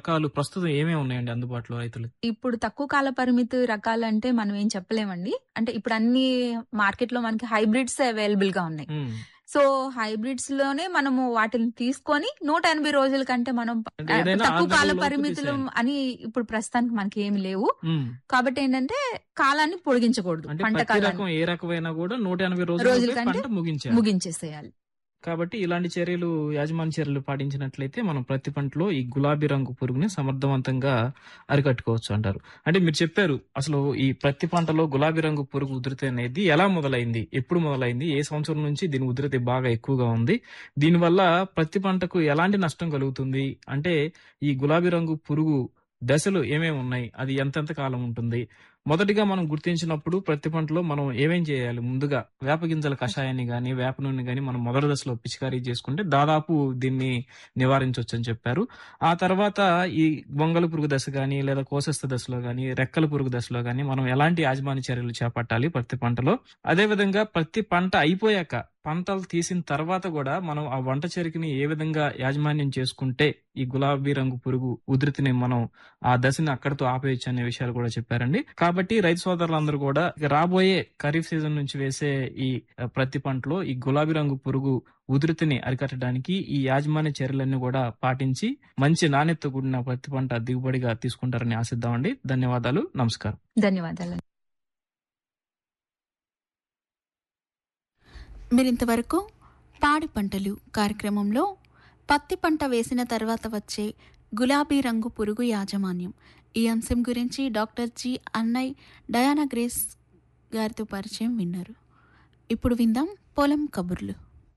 రకాలు ప్రస్తుతం ఏమేమి ఉన్నాయండి అందుబాటులో రైతులకి ఇప్పుడు తక్కువ కాల పరిమితి రకాలు అంటే మనం ఏం చెప్పలేమండి అంటే ఇప్పుడు అన్ని మార్కెట్ లో మనకి హైబ్రిడ్స్ అవైలబుల్ గా ఉన్నాయి ఉమ్. సో హైబ్రిడ్స్ లోనే మనము వాటిని తీసుకొని నూట ఎనభై రోజుల కంటే మనం అంటే ఆ, ఏదైనా తక్కువ ఆరు కాల నెలల లోపు పరిమితులు తీసేయాలి. అని ఇప్పుడు ప్రస్తుతానికి మనకి ఏమి లేవు ఉమ్. కాబట్టి ఏంటంటే కాలాన్ని పొడిగించకూడదు అంటే పంట ప్రతి కాలాన్ని రకం ఏ రకమైనా కూడా నూట ఎనభై రోజుల రోజుల కంటే పంట ముగించాలి ముగించేసేయాలి కాబట్టి ఇలాంటి చర్యలు యాజమాన్య చర్యలు పాటించినట్లయితే మనం ప్రతి పంటలో ఈ గులాబీ రంగు పురుగుని సమర్థవంతంగా అరికట్టుకోవచ్చు అంటారు అంటే మీరు చెప్పారు అసలు ఈ ప్రతి పంటలో గులాబీ రంగు పురుగు ఉధృతి అనేది ఎలా మొదలైంది ఎప్పుడు మొదలైంది ఏ సంవత్సరం నుంచి దీని ఉధృతి బాగా ఎక్కువగా ఉంది దీనివల్ల ప్రతి పంటకు ఎలాంటి నష్టం కలుగుతుంది అంటే ఈ గులాబీ రంగు పురుగు దశలు ఏమేమి ఉన్నాయి అది ఎంతెంత కాలం ఉంటుంది మొదటిగా మనం గుర్తించినప్పుడు ప్రతి పంటలో మనం ఏమేం చేయాలి ముందుగా వేప గింజల కషాయాన్ని గాని వేప నూనె గాని మనం మొదటి దశలో పిచికారీ చేసుకుంటే దాదాపు దీన్ని నివారించవచ్చు అని చెప్పారు ఆ తర్వాత ఈ బొంగల పురుగు దశ గాని లేదా కోసస్థ దశలో గాని రెక్కల పురుగు దశలో గాని మనం ఎలాంటి యాజమాన్య చర్యలు చేపట్టాలి ప్రతి పంటలో అదే విధంగా ప్రతి పంట అయిపోయాక పంటలు తీసిన తర్వాత కూడా మనం ఆ వంట చెరుకుని ఏ విధంగా యాజమాన్యం చేసుకుంటే ఈ గులాబీ రంగు పురుగు ఉధృతిని మనం ఆ దశని అక్కడితో ఆపేయచ్చు అనే విషయాలు కూడా చెప్పారండి కాబట్టి రైతు సోదరులందరూ కూడా ఇక రాబోయే ఖరీఫ్ సీజన్ నుంచి వేసే ఈ ఆ, ప్రతి పంటలో ఈ గులాబీ రంగు పురుగు ఉధృతిని అరికట్టడానికి ఈ యాజమాన్య చర్యలన్నీ కూడా పాటించి మంచి నాణ్యత కూడిన ప్రతి పంట దిగుబడిగా తీసుకుంటారని ఆశిద్దామండి ధన్యవాదాలు నమస్కారం ధన్యవాదాలు మీరింతవరకు పాడి పంటలు కార్యక్రమంలో పత్తి పంట వేసిన తర్వాత వచ్చే గులాబీ రంగు పురుగు యాజమాన్యం ఈ అంశం గురించి doctor G Annie Diana Grace గారితో పరిచయం విన్నారు ఇప్పుడు విందాం పొలం కబుర్లు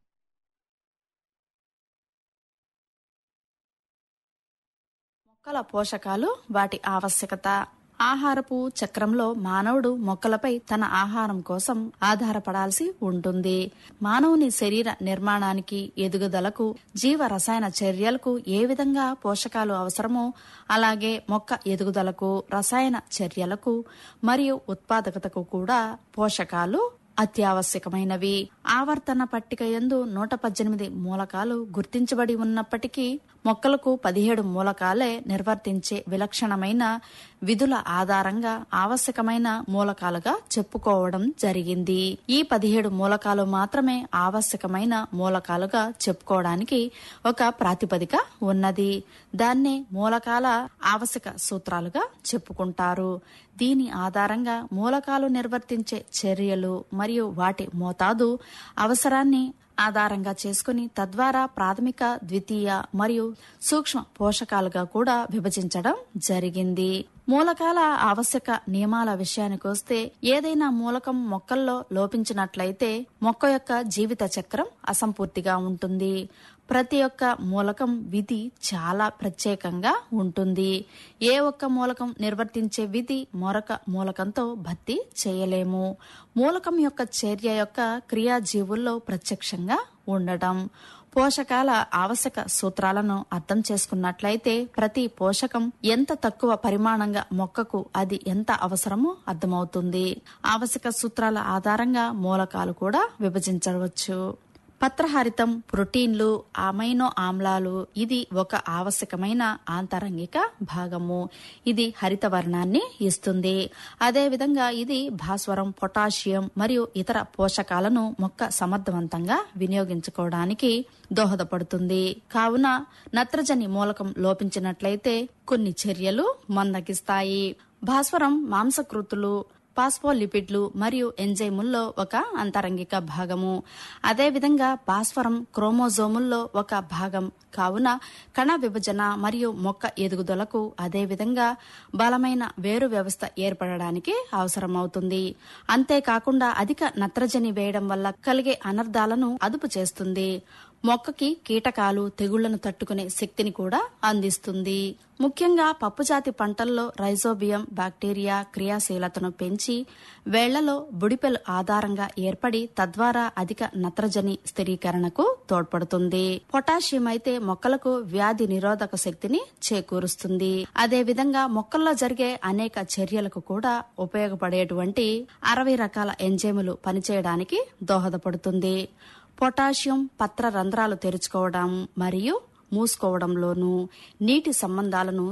మొక్కల పోషకాలు వాటి ఆవశ్యకత ఆహారపు చక్రంలో మానవుడు మొక్కలపై తన ఆహారం కోసం ఆధారపడాల్సి ఉంటుంది మానవుని శరీర నిర్మాణానికి ఎదుగుదలకు జీవ రసాయన చర్యలకు ఏ విధంగా పోషకాలు అవసరమో అలాగే మొక్క ఎదుగుదలకు రసాయన చర్యలకు మరియు ఉత్పాదకతకు కూడా పోషకాలు అత్యావశ్యకమైనవి ఆవర్తన పట్టిక యందు నూట పద్దెనిమిది మూలకాలు గుర్తించబడి ఉన్నప్పటికీ మొక్కలకు పదిహేడు మూలకాలే నిర్వర్తించే విలక్షణమైన విధుల ఆధారంగా ఆవశ్యకమైన మూలకాలుగా చెప్పుకోవడం జరిగింది ఈ పదిహేడు మూలకాలు మాత్రమే ఆవశ్యకమైన మూలకాలుగా చెప్పుకోవడానికి ఒక ప్రాతిపదిక ఉన్నది దాన్నే మూలకాల ఆవశ్యక సూత్రాలుగా చెప్పుకుంటారు దీని ఆధారంగా మూలకాలు నిర్వర్తించే చర్యలు మరియు వాటి మోతాదు అవసరాన్ని ఆధారంగా చేసుకుని తద్వారా ప్రాథమిక ద్వితీయ మరియు సూక్ష్మ పోషకాలుగా కూడా విభజించడం జరిగింది మూలకాల ఆవశ్యక నియమాల విషయానికి వస్తే ఏదైనా మూలకం మొక్కల్లో లోపించినట్లయితే మొక్క యొక్క జీవిత చక్రం అసంపూర్తిగా ఉంటుంది ప్రతి ఒక్క మూలకం విధి చాలా ప్రత్యేకంగా ఉంటుంది ఏ ఒక్క మూలకం నిర్వర్తించే విధి మరొక మూలకంతో భర్తీ చేయలేము మూలకం యొక్క చర్య యొక్క క్రియాజీవుల్లో ప్రత్యక్షంగా ఉండటం పోషకాల ఆవశ్యక సూత్రాలను అర్థం చేసుకున్నట్లయితే ప్రతి పోషకం ఎంత తక్కువ పరిమాణంగా మొక్కకు అది ఎంత అవసరమో అర్థమవుతుంది ఆవశ్యక సూత్రాల ఆధారంగా మూలకాలు కూడా విభజించవచ్చు పత్రహరితం ప్రోటీన్లు అమైనో ఆమ్లాలు ఇది ఒక ఆవశ్యకమైన ఆంతరంగిక భాగము ఇది హరిత వర్ణాన్ని ఇస్తుంది అదేవిధంగా ఇది భాస్వరం పొటాషియం మరియు ఇతర పోషకాలను మొక్క సమర్థవంతంగా వినియోగించుకోవడానికి దోహదపడుతుంది కావున నత్రజని మూలకం లోపించినట్లయితే కొన్ని చర్యలు మందగిస్తాయి భాస్వరం మాంసకృతులు పాస్పోలిపిడ్లు మరియు ఎంజైముల్లో ఒక అంతరంగిక భాగము అదేవిధంగా భాస్వరం క్రోమోజోముల్లో ఒక భాగం కావున కణ విభజన మరియు మొక్క ఎదుగుదలకు అదేవిధంగా బలమైన వేరు వ్యవస్థ ఏర్పడడానికి అవసరమవుతుంది అంతేకాకుండా అధిక నత్రజని వేయడం వల్ల కలిగే అనర్థాలను అదుపు చేస్తుంది మొక్కకి కీటకాలు తెగుళ్లను తట్టుకునే శక్తిని కూడా అందిస్తుంది ముఖ్యంగా పప్పుజాతి పంటల్లో రైజోబియం బ్యాక్టీరియా క్రియాశీలతను పెంచి వేళ్లలో బుడిపెలు ఆధారంగా ఏర్పడి తద్వారా అధిక నత్రజని స్థిరీకరణకు తోడ్పడుతుంది పొటాషియం అయితే మొక్కలకు వ్యాధి నిరోధక శక్తిని చేకూరుస్తుంది అదేవిధంగా మొక్కల్లో జరిగే అనేక చర్యలకు కూడా ఉపయోగపడేటువంటి అరవై రకాల ఎంజైములు పనిచేయడానికి దోహదపడుతుంది పొటాషియం పత్ర రంధ్రాలు తెరుచుకోవడం మరియు మూసుకోవడంలోనూ నీటి సంబంధాలను